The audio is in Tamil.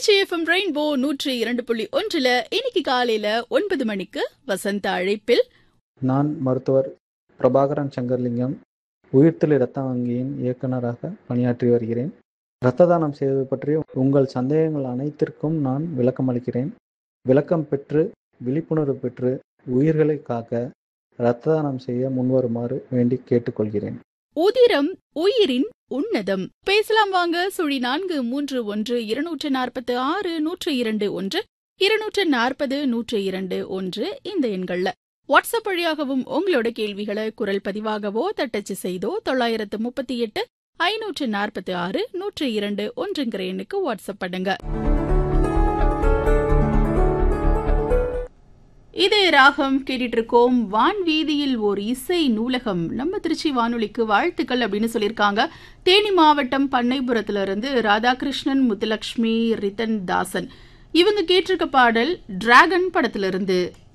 திருச்சி எஃப்எம் ரெயின்போ நூற்றி இரண்டு புள்ளி ஒன்றுல இன்னைக்கு காலையில ஒன்பது மணிக்கு வசந்த அழைப்பில் நான் மருத்துவர் பிரபாகரன் சங்கர்லிங்கம் உயிர்த்தெழு இரத்த வங்கியின் இயக்குநராக பணியாற்றி வருகிறேன் இரத்த தானம் செய்வது பற்றிய உங்கள் சந்தேகங்கள் அனைத்திற்கும் நான் விளக்கம் அளிக்கிறேன் விளக்கம் பெற்று விழிப்புணர்வு பெற்று உயிர்களை காக்க இரத்த தானம் செய்ய முன்வருமாறு வேண்டி கேட்டுக்கொள்கிறேன் உதிரம் உயிரின் உன்னதம் பேசலாம் வாங்க சுழி நான்கு மூன்று ஒன்று இருநூற்று நாற்பத்து ஆறு நூற்று இரண்டு ஒன்று இருநூற்று நாற்பது நூற்று இரண்டு ஒன்று இந்த எண்கள்ல வாட்ஸ்அப் வழியாகவும் உங்களோட கேள்விகளை குரல் பதிவாகவோ தட்டச்சு செய்தோ தொள்ளாயிரத்து முப்பத்தி எட்டு ஐநூற்று நாற்பத்தி ஆறு நூற்று இரண்டு ஒன்றுங்கிற எண்ணுக்கு வாட்ஸ்அப் பண்ணுங்க இதே ராகம் கேட்டுட்டு இருக்கோம் வான் வீதியில் ஓர் இசை நூலகம் நம்ம திருச்சி வானொலிக்கு வாழ்த்துக்கள் அப்படின்னு சொல்லியிருக்காங்க தேனி மாவட்டம் பண்ணைபுரத்துல இருந்து ராதாகிருஷ்ணன் முத்துலட்சுமி ரிதன் தாசன் இவங்க கேட்டிருக்க பாடல் டிராகன் படத்திலிருந்து